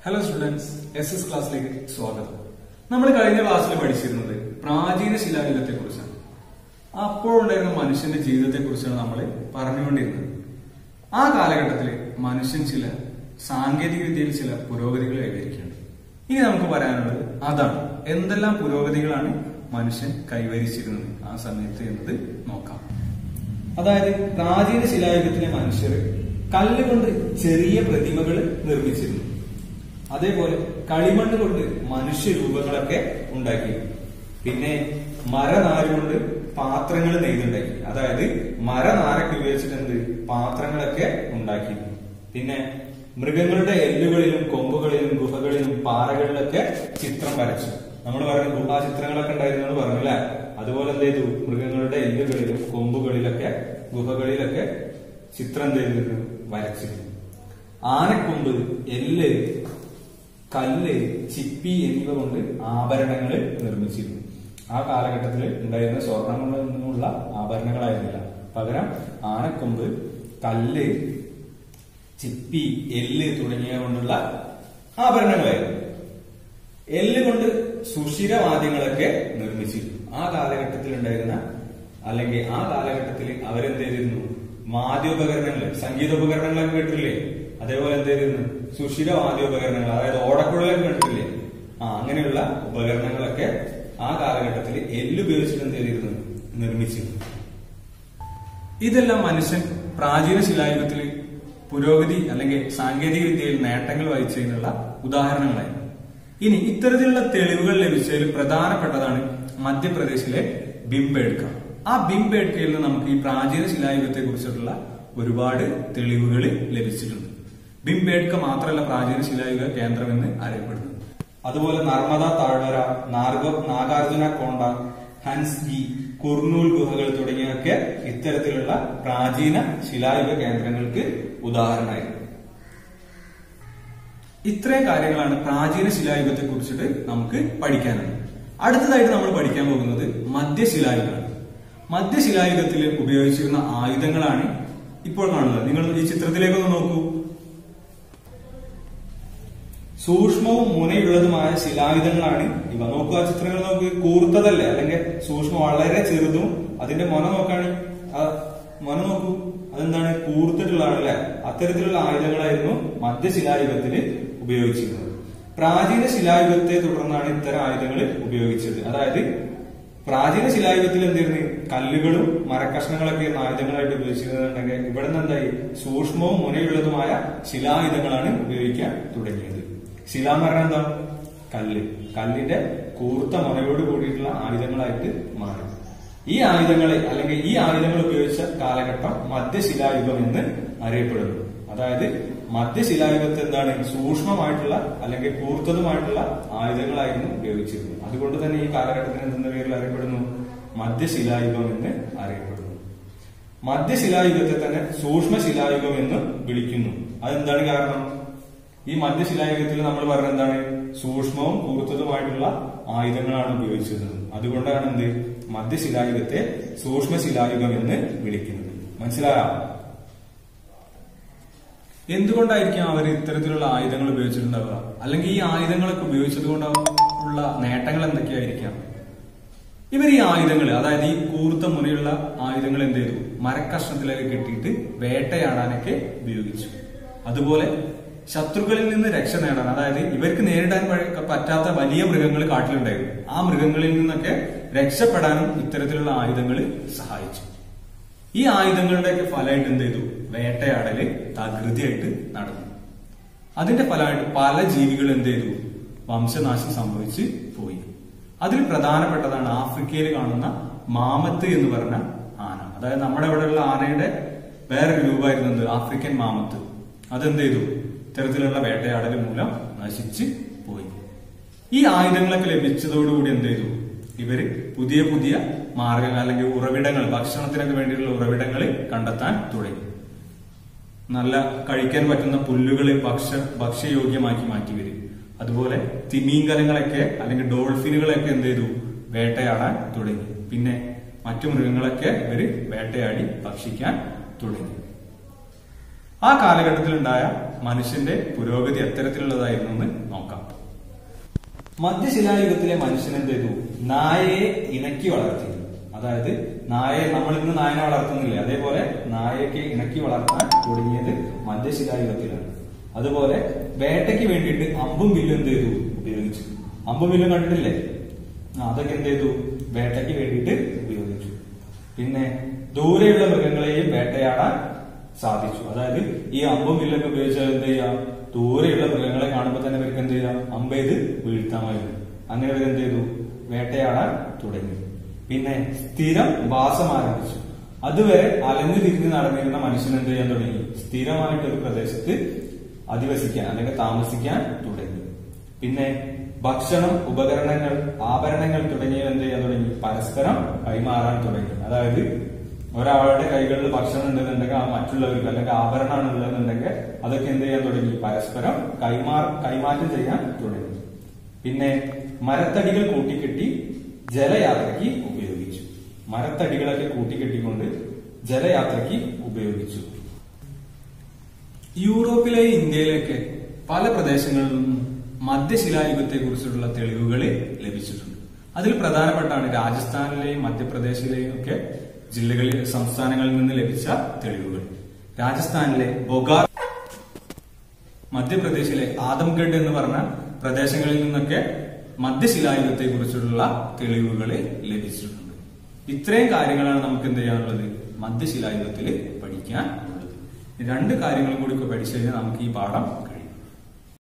hello students S S ക്ലാസ്സിലേക്ക് സ്വാഗതം നമ്മൾ കഴിഞ്ഞ ക്ലാസ്സിൽ പഠിച്ചിരുന്നത് പ്രാചീന ശിലായുഗത്തെ കുറിച്ചാണ് അപ്പോഴുണ്ടായിരുന്ന മനുഷ്യന്റെ ജീവിതത്തെ കുറിച്ചാണ് നമ്മൾ പറഞ്ഞുകൊണ്ടിരുന്നത് ആ കാലഘട്ടത്തിൽ മനുഷ്യൻ ചില സാങ്കേതിക വിദ്യയിൽ ചില പുരോഗതികൾ കൈവരിക്കുകയാണ് ഇനി നമുക്ക് പറയാനുള്ളത് അതാണ് എന്തെല്ലാം പുരോഗതികളാണ് മനുഷ്യൻ കൈവരിച്ചിരുന്നത് ആ സമയത്ത് എന്നത് നോക്കാം അതായത് പ്രാചീന ശിലായുഗത്തിലെ മനുഷ്യർ കല്ലുകൊണ്ട് ചെറിയ പ്രതിമകൾ നിർമ്മിച്ചിരുന്നു അതേപോലെ കളിമണ്ണ് കൊണ്ട് മനുഷ്യരൂപങ്ങളൊക്കെ ഉണ്ടാക്കി പിന്നെ മരനാര് കൊണ്ട് പാത്രങ്ങൾ നെയ്തുണ്ടാക്കി അതായത് മരനാരൊക്കെ ഉപയോഗിച്ചിട്ട് എന്ത് പാത്രങ്ങളൊക്കെ ഉണ്ടാക്കി പിന്നെ മൃഗങ്ങളുടെ എല്ലുകളിലും കൊമ്പുകളിലും ഗുഹകളിലും പാറകളിലൊക്കെ ചിത്രം വരച്ചു നമ്മൾ പറഞ്ഞു ഗുഹാ ചിത്രങ്ങളൊക്കെ ഉണ്ടായിരുന്നു എന്ന് പറഞ്ഞു അല്ലെ അതുപോലെ എന്ത് ചെയ്തു മൃഗങ്ങളുടെ എല്ലുകളിലും കൊമ്പുകളിലൊക്കെ ഗുഹകളിലൊക്കെ ചിത്രം എന്ത് ചെയ്തിരുന്നു വരച്ചിരുന്നു ആനക്കൊമ്പ് എല്ല് കല്ല് ചിപ്പി എന്നിവ കൊണ്ട് ആഭരണങ്ങൾ നിർമ്മിച്ചിരുന്നു ആ കാലഘട്ടത്തിൽ ഉണ്ടായിരുന്ന സ്വർണ്ണങ്ങളിൽ നിന്നുള്ള ആഭരണങ്ങളായിരുന്നില്ല പകരം ആനക്കൊമ്പ് കല്ല് ചിപ്പി എല്ല് തുടങ്ങിയ കൊണ്ടുള്ള ആഭരണങ്ങളായിരുന്നു എല്ല് കൊണ്ട് സുഷിരവാദ്യങ്ങളൊക്കെ നിർമ്മിച്ചിരുന്നു ആ കാലഘട്ടത്തിൽ ഉണ്ടായിരുന്ന അല്ലെങ്കിൽ ആ കാലഘട്ടത്തിൽ അവരെന്ത് ചെയ്തിരുന്നു വാദ്യോപകരണങ്ങൾ സംഗീതോപകരണങ്ങളൊക്കെ കേട്ടില്ലേ അതേപോലെ എന്ത് ചെയ്തിരുന്നു സുഷിര വാദ്യോപകരണങ്ങൾ അതായത് ഓടക്കുഴലൊക്കെ കണ്ടിട്ടില്ലേ ആ അങ്ങനെയുള്ള ഉപകരണങ്ങളൊക്കെ ആ കാലഘട്ടത്തിൽ എല്ലുപയോഗിച്ചിട്ട് എന്ത് ചെയ്തിരുന്നു നിർമ്മിച്ചിരുന്നു ഇതെല്ലാം മനുഷ്യൻ പ്രാചീന ശിലായുഗത്തിൽ പുരോഗതി അല്ലെങ്കിൽ സാങ്കേതിക വിദ്യയിൽ നേട്ടങ്ങൾ വഹിച്ചതിനുള്ള ഉദാഹരണങ്ങളായിരുന്നു ഇനി ഇത്തരത്തിലുള്ള തെളിവുകൾ ലഭിച്ചതിൽ പ്രധാനപ്പെട്ടതാണ് മധ്യപ്രദേശിലെ ബിംബേഡ്ക ആ ബിംബേഡ്കയിൽ നിന്ന് നമുക്ക് ഈ പ്രാചീന ശിലായുഗത്തെ കുറിച്ചിട്ടുള്ള ഒരുപാട് തെളിവുകൾ ലഭിച്ചിട്ടുണ്ട് ബിംബേഡ്ക മാത്രമല്ല പ്രാചീന ശിലായുഗ കേന്ദ്രമെന്ന് അറിയപ്പെടുന്നു അതുപോലെ നർമ്മദ താഴ്വര നാർഗോ നാഗാർജുന കോണ്ട ഹൻസ്ഗി കുർണൂൽ ഗുഹകൾ തുടങ്ങിയൊക്കെ ഇത്തരത്തിലുള്ള പ്രാചീന ശിലായുഗ കേന്ദ്രങ്ങൾക്ക് ഉദാഹരണമായിരുന്നു ഇത്രയും കാര്യങ്ങളാണ് പ്രാചീന ശിലായുഗത്തെ കുറിച്ചിട്ട് നമുക്ക് പഠിക്കാനുള്ളത് അടുത്തതായിട്ട് നമ്മൾ പഠിക്കാൻ പോകുന്നത് മധ്യശിലായുഗമാണ് മധ്യശിലായുഗത്തിൽ ഉപയോഗിച്ചിരുന്ന ആയുധങ്ങളാണ് ഇപ്പോൾ കാണുന്നത് നിങ്ങൾ ഈ ചിത്രത്തിലേക്കൊന്ന് നോക്കൂ സൂക്ഷ്മവും മുനയുള്ളതുമായ ശിലായുധങ്ങളാണ് ഇവ നോക്കുക ചിത്രങ്ങൾ നോക്ക് കൂർത്തതല്ലേ അല്ലെങ്കിൽ സൂക്ഷ്മം വളരെ ചെറുതും അതിന്റെ മൊന നോക്കാണ് ആ മൊന നോക്കൂ അതെന്താണ് കൂർത്തിട്ടുള്ളതാണ് അല്ലെ അത്തരത്തിലുള്ള ആയുധങ്ങളായിരുന്നു മധ്യശിലായുഗത്തിന് ഉപയോഗിച്ചിരുന്നത് പ്രാചീന ശിലായുഗത്തെ തുടർന്നാണ് ഇത്തരം ആയുധങ്ങൾ ഉപയോഗിച്ചത് അതായത് പ്രാചീന ശിലായുഗത്തിൽ എന്തായിരുന്നു കല്ലുകളും മരക്കഷ്ണങ്ങളൊക്കെ ആയുധങ്ങളായിട്ട് ഉപയോഗിച്ചിരുന്നുണ്ടെങ്കിൽ ഇവിടെ നിന്ന് എന്തായി സൂക്ഷ്മവും മുനയുള്ളതുമായ ശിലായുധങ്ങളാണ് ഉപയോഗിക്കാൻ തുടങ്ങിയത് ശില എന്ന് പറഞ്ഞാൽ എന്താ കല്ല് കല്ലിന്റെ കൂർത്ത മുനയോട് കൂടിയിട്ടുള്ള ആയുധങ്ങളായിട്ട് മാറി ഈ ആയുധങ്ങളെ അല്ലെങ്കിൽ ഈ ആയുധങ്ങൾ ഉപയോഗിച്ച കാലഘട്ടം മധ്യശിലായുഗം എന്ന് അറിയപ്പെടുന്നു അതായത് മധ്യശിലായുഗത്ത് എന്താണ് സൂക്ഷ്മമായിട്ടുള്ള അല്ലെങ്കിൽ കൂർത്തതുമായിട്ടുള്ള ആയുധങ്ങളായിരുന്നു ഉപയോഗിച്ചിരുന്നത് അതുകൊണ്ട് തന്നെ ഈ കാലഘട്ടത്തിന് എന്തെന്ന പേരിൽ അറിയപ്പെടുന്നു മധ്യശിലായുഗം എന്ന് അറിയപ്പെടുന്നു മധ്യശിലായുഗത്തെ തന്നെ സൂക്ഷ്മശിലായുഗം എന്ന് വിളിക്കുന്നു അതെന്താണ് കാരണം ഈ മധ്യശിലായുഗത്തിൽ നമ്മൾ പറഞ്ഞ എന്താണ് സൂക്ഷ്മവും കൂർത്തതുമായിട്ടുള്ള ആയുധങ്ങളാണ് ഉപയോഗിച്ചിരുന്നത് അതുകൊണ്ടാണ് എന്ത് മധ്യശിലായുഗത്തെ സൂക്ഷ്മശിലായുഗം എന്ന് വിളിക്കുന്നത് മനസ്സിലായോ എന്തുകൊണ്ടായിരിക്കും അവർ ഇത്തരത്തിലുള്ള ആയുധങ്ങൾ ഉപയോഗിച്ചിട്ടുണ്ടാവുക അല്ലെങ്കിൽ ഈ ആയുധങ്ങളൊക്കെ ഉപയോഗിച്ചത് കൊണ്ട് ഉള്ള നേട്ടങ്ങൾ എന്തൊക്കെയായിരിക്കാം ഇവർ ഈ ആയുധങ്ങൾ അതായത് ഈ കൂർത്ത മുനയുള്ള ആയുധങ്ങൾ എന്ത് ചെയ്തു മരക്കഷ്ണത്തിലൊക്കെ കെട്ടിയിട്ട് വേട്ടയാടാനൊക്കെ ഉപയോഗിച്ചു അതുപോലെ ശത്രുക്കളിൽ നിന്ന് രക്ഷ നേടാൻ അതായത് ഇവർക്ക് നേരിടാൻ പറ്റാത്ത വലിയ മൃഗങ്ങൾ കാട്ടിലുണ്ടായിരുന്നു ആ മൃഗങ്ങളിൽ നിന്നൊക്കെ രക്ഷപ്പെടാനും ഇത്തരത്തിലുള്ള ആയുധങ്ങൾ സഹായിച്ചു ഈ ആയുധങ്ങളുടെയൊക്കെ ഫലമായിട്ട് എന്ത് ചെയ്തു വേട്ടയാടല് തകൃതിയായിട്ട് നടന്നു അതിന്റെ ഫലമായിട്ട് പല ജീവികൾ എന്ത് ചെയ്തു വംശനാശം സംഭവിച്ച് പോയി അതിൽ പ്രധാനപ്പെട്ടതാണ് ആഫ്രിക്കയിൽ കാണുന്ന മാമത്ത് എന്ന് പറഞ്ഞ ആന അതായത് നമ്മുടെ ഇവിടെയുള്ള ആനയുടെ വേറൊരു രൂപമായിരുന്നത് ആഫ്രിക്കൻ മാമത്ത് അതെന്ത് ചെയ്തു ഇത്തരത്തിലുള്ള വേട്ടയാടൽ മൂലം നശിച്ച് പോയി ഈ ആയുധങ്ങളൊക്കെ ലഭിച്ചതോടുകൂടി എന്ത് ചെയ്തു ഇവര് പുതിയ പുതിയ മാർഗങ്ങൾ അല്ലെങ്കിൽ ഉറവിടങ്ങൾ ഭക്ഷണത്തിനൊക്കെ വേണ്ടിയുള്ള ഉറവിടങ്ങൾ കണ്ടെത്താൻ തുടങ്ങി നല്ല കഴിക്കാൻ പറ്റുന്ന പുല്ലുകൾ ഭക്ഷ്യ ഭക്ഷ്യയോഗ്യമാക്കി മാറ്റി വരും അതുപോലെ തിമീങ്കലങ്ങളൊക്കെ അല്ലെങ്കിൽ ഡോൾഫിനുകളൊക്കെ എന്ത് ചെയ്തു വേട്ടയാടാൻ തുടങ്ങി പിന്നെ മറ്റു മൃഗങ്ങളൊക്കെ ഇവര് വേട്ടയാടി ഭക്ഷിക്കാൻ തുടങ്ങി ആ കാലഘട്ടത്തിലുണ്ടായ മനുഷ്യന്റെ പുരോഗതി എത്തരത്തിലുള്ളതായിരുന്നു എന്ന് നോക്കാം മധ്യശിലായുഗത്തിലെ മനുഷ്യൻ എന്ത് ചെയ്തു നായയെ ഇണക്കി വളർത്തി അതായത് നായയെ നമ്മൾ ഇന്ന് നായനെ വളർത്തുന്നില്ലേ അതേപോലെ നായയ്ക്ക് ഇണക്കി വളർത്താൻ തുടങ്ങിയത് മധ്യശിലായുഗത്തിലാണ് അതുപോലെ വേട്ടയ്ക്ക് വേണ്ടിയിട്ട് അമ്പും വില്ലും എന്ത് ചെയ്തു ഉപയോഗിച്ചു അമ്പും വില്ലും കണ്ടിട്ടില്ലേ ആ, അതൊക്കെ എന്ത് ചെയ്തു വേട്ടയ്ക്ക് വേണ്ടിയിട്ട് ഉപയോഗിച്ചു പിന്നെ ദൂരെയുള്ള മൃഗങ്ങളെയും വേട്ടയാടാൻ സാധിച്ചു അതായത് ഈ അമ്പും വില്ലൊക്കെ ഉപയോഗിച്ചാൽ എന്ത് ചെയ്യാം ദൂരെയുള്ള മൃഗങ്ങളെ കാണുമ്പോൾ തന്നെ ഇവർക്ക് എന്ത് ചെയ്യാം അമ്പെയ്ത് വീഴ്ത്താമായിരുന്നു അങ്ങനെ ഇവർ എന്ത് ചെയ്തു വേട്ടയാടാൻ തുടങ്ങി പിന്നെ സ്ഥിരം വാസം ആരംഭിച്ചു അതുവരെ അലഞ്ഞു തിരിഞ്ഞ് നടന്നിരുന്ന മനുഷ്യൻ എന്ത് ചെയ്യാൻ തുടങ്ങി സ്ഥിരമായിട്ട് ഒരു പ്രദേശത്ത് അധിവസിക്കാൻ അല്ലെങ്കിൽ താമസിക്കാൻ തുടങ്ങി പിന്നെ ഭക്ഷണം ഉപകരണങ്ങൾ ആഭരണങ്ങൾ തുടങ്ങിയവ എന്ത് ചെയ്യാൻ തുടങ്ങി പരസ്പരം കൈമാറാൻ തുടങ്ങി അതായത് ഒരാളുടെ കൈകളിൽ ഭക്ഷണം ഉണ്ടെന്നുണ്ടെങ്കിൽ ആ മറ്റുള്ളവർക്ക് അല്ലെങ്കിൽ ആഭരണമാണ് ഉള്ളതെന്നുണ്ടെങ്കിൽ അതൊക്കെ എന്ത് ചെയ്യാൻ തുടങ്ങി പരസ്പരം കൈമാ കൈമാറ്റം ചെയ്യാൻ തുടങ്ങി പിന്നെ മരത്തടികൾ കൂട്ടിക്കെട്ടി ജലയാത്രയ്ക്ക് ഉപയോഗിച്ചു മരത്തടികളൊക്കെ കൂട്ടിക്കെട്ടിക്കൊണ്ട് ജലയാത്രയ്ക്ക് ഉപയോഗിച്ചു യൂറോപ്പിലെ ഇന്ത്യയിലേക്ക് പല പ്രദേശങ്ങളിൽ നിന്നും മധ്യശിലായുഗത്തെ കുറിച്ചുള്ള തെളിവുകൾ ലഭിച്ചിട്ടുണ്ട് അതിൽ പ്രധാനപ്പെട്ടാണ് രാജസ്ഥാനിലെയും മധ്യപ്രദേശിലെയും ഒക്കെ ജില്ലകളിൽ സംസ്ഥാനങ്ങളിൽ നിന്ന് ലഭിച്ച തെളിവുകൾ രാജസ്ഥാനിലെ ബൊഗാർ മധ്യപ്രദേശിലെ ആദംഗഡ് എന്ന് പറഞ്ഞ പ്രദേശങ്ങളിൽ നിന്നൊക്കെ മധ്യശിലായുഗത്തെ കുറിച്ചുള്ള തെളിവുകൾ ലഭിച്ചിട്ടുണ്ട് ഇത്രയും കാര്യങ്ങളാണ് നമുക്ക് എന്ത് ചെയ്യാനുള്ളത് മധ്യശിലായുഗത്തിൽ പഠിക്കാൻ ഉള്ളത് ഈ രണ്ട് കാര്യങ്ങളും കൂടി ഒക്കെ പഠിച്ചു കഴിഞ്ഞാൽ നമുക്ക് ഈ പാഠം